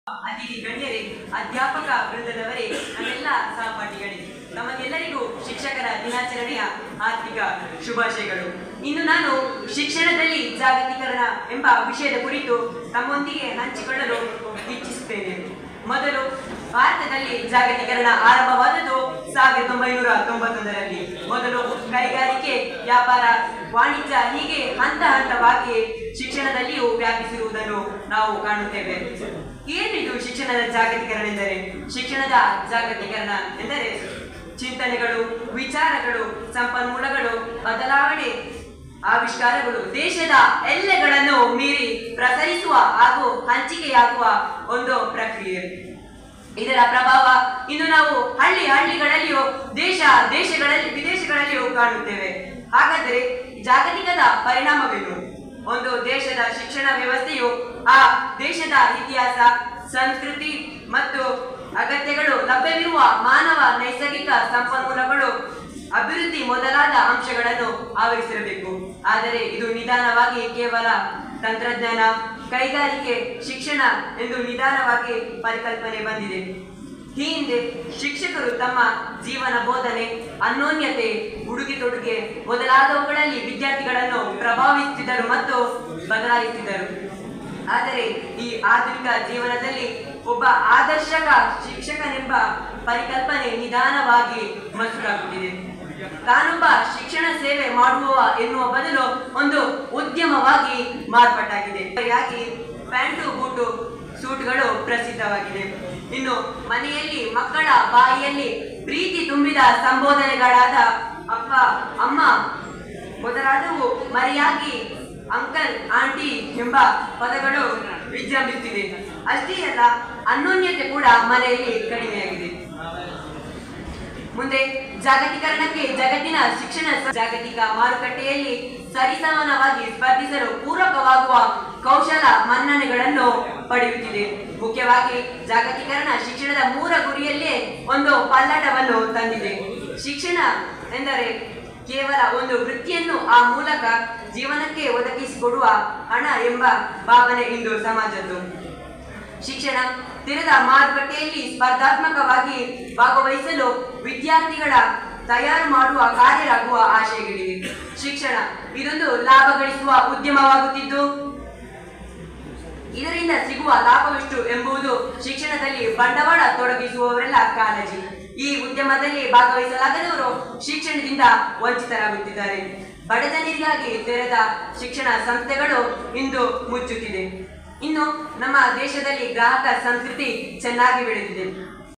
ಅತಿಥಿ ಗಣ್ಯರೇ ಅಧ್ಯಾಪಕ ವೃಂದದವರೇ ನನ್ನೆಲ್ಲ ಸಹಪಾಠಿಗಳೇ ತಮಗೆಲ್ಲರಿಗೂ ಶಿಕ್ಷಕರ ದಿನಾಚರಣೆಯ ಆರ್ಥಿಕ ಶುಭಾಶಯಗಳು ಇನ್ನು ನಾನು ಶಿಕ್ಷಣದಲ್ಲಿ ಜಾಗತೀಕರಣ ಎಂಬ ವಿಷಯದ ಕುರಿತು ತಮ್ಮೊಂದಿಗೆ ಹಂಚಿಕೊಳ್ಳಲು ಇಚ್ಛಿಸುತ್ತೇನೆ ಮೊದಲು ಭಾರತದಲ್ಲಿ ಜಾಗತೀಕರಣ ಆರಂಭವಾದದ್ದು ಸಾವಿರದ ಒಂಬೈನೂರ ತೊಂಬತ್ತೊಂದರಲ್ಲಿ ಮೊದಲು ಕೈಗಾರಿಕೆ ವ್ಯಾಪಾರ ವಾಣಿಜ್ಯ ಹೀಗೆ ಹಂತ ಹಂತವಾಗಿ ಶಿಕ್ಷಣದಲ್ಲಿಯೂ ವ್ಯಾಪಿಸಿರುವುದನ್ನು ನಾವು ಕಾಣುತ್ತೇವೆ ಏನಿದು ಶಿಕ್ಷಣದ ಜಾಗತೀಕರಣ ಎಂದರೆ ಶಿಕ್ಷಣದ ಜಾಗತೀಕರಣ ಎಂದರೆ ಚಿಂತನೆಗಳು ವಿಚಾರಗಳು ಸಂಪನ್ಮೂಲಗಳು ಬದಲಾವಣೆ ಆವಿಷ್ಕಾರಗಳು ದೇಶದ ಎಲ್ಲೆಗಳನ್ನು ಮೀರಿ ಪ್ರಸರಿಸುವ ಹಾಗೂ ಹಂಚಿಕೆಯಾಗುವ ಒಂದು ಪ್ರಕ್ರಿಯೆ ಇದರ ಪ್ರಭಾವ ಇನ್ನು ನಾವು ಹಳ್ಳಿ ಹಳ್ಳಿಗಳಲ್ಲಿಯೂ ದೇಶ ದೇಶಗಳಲ್ಲಿ ವಿದೇಶಗಳಲ್ಲಿಯೂ ಕಾಣುತ್ತೇವೆ ಹಾಗಾದರೆ ಜಾಗತಿಕದ ಪರಿಣಾಮವೇನು ಒಂದು ದೇಶದ ಶಿಕ್ಷಣ ವ್ಯವಸ್ಥೆಯು ಆ ದೇಶದ ಇತಿಹಾಸ ಸಂಸ್ಕೃತಿ ಮತ್ತು ಅಗತ್ಯಗಳು ಲಭ್ಯವಿರುವ ಮಾನವ ನೈಸರ್ಗಿಕ ಸಂಪನ್ಮೂಲಗಳು ಅಭಿವೃದ್ಧಿ ಮೊದಲಾದ ಅಂಶಗಳನ್ನು ಆವರಿಸಿರಬೇಕು ಆದರೆ ಇದು ನಿಧಾನವಾಗಿ ಕೇವಲ ತಂತ್ರಜ್ಞಾನ ಕೈಗಾರಿಕೆ ಶಿಕ್ಷಣ ಎಂದು ನಿಧಾನವಾಗಿ ಪರಿಕಲ್ಪನೆ ಬಂದಿದೆ ಈ ಹಿಂದೆ ಶಿಕ್ಷಕರು ತಮ್ಮ ಜೀವನ ಬೋಧನೆ ಅನ್ಯೋನ್ಯತೆ ಉಡುಗೆ ತೊಡುಗೆ ಮೊದಲಾದವುಗಳಲ್ಲಿ ವಿದ್ಯಾರ್ಥಿಗಳನ್ನು ಪ್ರಭಾವಿಸುತ್ತಿದ್ದರು ಮತ್ತು ಬದಲಾಯಿಸಿದರು ಆದರೆ ಈ ಆಧುನಿಕ ಜೀವನದಲ್ಲಿ ಒಬ್ಬ ಆದರ್ಶಕ ಶಿಕ್ಷಕನೆಂಬ ಪರಿಕಲ್ಪನೆ ನಿಧಾನವಾಗಿ ಮಸುಕಾಗುತ್ತಿದೆ ತಾನೊಬ್ಬ ಶಿಕ್ಷಣ ಸೇವೆ ಮಾಡುವ ಎನ್ನುವ ಬದಲು ಒಂದು ಉದ್ಯಮವಾಗಿ ಮಾರ್ಪಾಟಾಗಿದೆ ಹಾಗಾಗಿ ಪ್ಯಾಂಟು ಬೂಟು ಸೂಟ್ಗಳು ಪ್ರಸಿದ್ಧವಾಗಿದೆ ಇನ್ನು ಮನೆಯಲ್ಲಿ ಮಕ್ಕಳ ಬಾಯಿಯಲ್ಲಿ ಪ್ರೀತಿ ತುಂಬಿದ ಸಂಬೋಧನೆಗಳಾದ ಅಪ್ಪ ಅಮ್ಮ ಮೊದಲಾದವು ಮರೆಯಾಗಿ ಅಂಕಲ್ ಆಂಟಿ ಎಂಬ ಪದಗಳು ವಿಜೃಂಭಿಸುತ್ತಿದೆ ಅಷ್ಟೇ ಅಲ್ಲ ಅನ್ಯೋನ್ಯತೆ ಕೂಡ ಮನೆಯಲ್ಲಿ ಕಡಿಮೆಯಾಗಿದೆ ಮುಂದೆ ಜಾಗತೀಕರಣಕ್ಕೆ ಜಗತ್ತಿನ ಶಿಕ್ಷಣ ಸ- ಜಾಗತಿಕ ಮಾರುಕಟ್ಟೆಯಲ್ಲಿ ಸರಿಸಮಾನವಾಗಿ ಸ್ಪರ್ಧಿಸಲು ಪೂರಕವಾಗುವ ಕೌಶಲ ಮನ್ನಣೆಗಳನ್ನು ಪಡೆಯುತ್ತಿದೆ ಮುಖ್ಯವಾಗಿ ಜಾಗತೀಕರಣ ಶಿಕ್ಷಣದ ಮೂಲ ಗುರಿಯಲ್ಲೇ ಒಂದು ಪಲ್ಲಟವನ್ನು ತಂದಿದೆ ಶಿಕ್ಷಣ ಎಂದರೆ ಕೇವಲ ಒಂದು ವೃತ್ತಿಯನ್ನು ಆ ಮೂಲಕ ಜೀವನಕ್ಕೆ ಒದಗಿಸಿಕೊಡುವ ಹಣ ಎಂಬ ಭಾವನೆ ಇಂದು ಸಮಾಜದ್ದು ಶಿಕ್ಷಣ ತೆರೆದ ಮಾರುಕಟ್ಟೆಯಲ್ಲಿ ಸ್ಪರ್ಧಾತ್ಮಕವಾಗಿ ಭಾಗವಹಿಸಲು ವಿದ್ಯಾರ್ಥಿಗಳ ತಯಾರು ಮಾಡುವ ಕಾರ್ಯರಾಗುವ ಆಶಯಗಳಿವೆ ಶಿಕ್ಷಣ ಇದೊಂದು ಲಾಭ ಗಳಿಸುವ ಉದ್ಯಮವಾಗುತ್ತಿದ್ದು ಇದರಿಂದ ಸಿಗುವ ಲಾಭವೆಷ್ಟು ಎಂಬುದು ಶಿಕ್ಷಣದಲ್ಲಿ ಬಂಡವಾಳ ತೊಡಗಿಸುವವರೆಲ್ಲ ಕಾಳಜಿ ಈ ಉದ್ಯಮದಲ್ಲಿ ಭಾಗವಹಿಸಲಾಗದವರು ಶಿಕ್ಷಣದಿಂದ ವಂಚಿತರಾಗುತ್ತಿದ್ದಾರೆ ಬಡ ಜನರಿಗಾಗಿ ತೆರೆದ ಶಿಕ್ಷಣ ಸಂಸ್ಥೆಗಳು ಇಂದು ಮುಚ್ಚುತ್ತಿದೆ ಇನ್ನು ನಮ್ಮ ದೇಶದಲ್ಲಿ ಗ್ರಾಹಕ ಸಂಸ್ಕೃತಿ ಚೆನ್ನಾಗಿ ಬೆಳೆದಿದೆ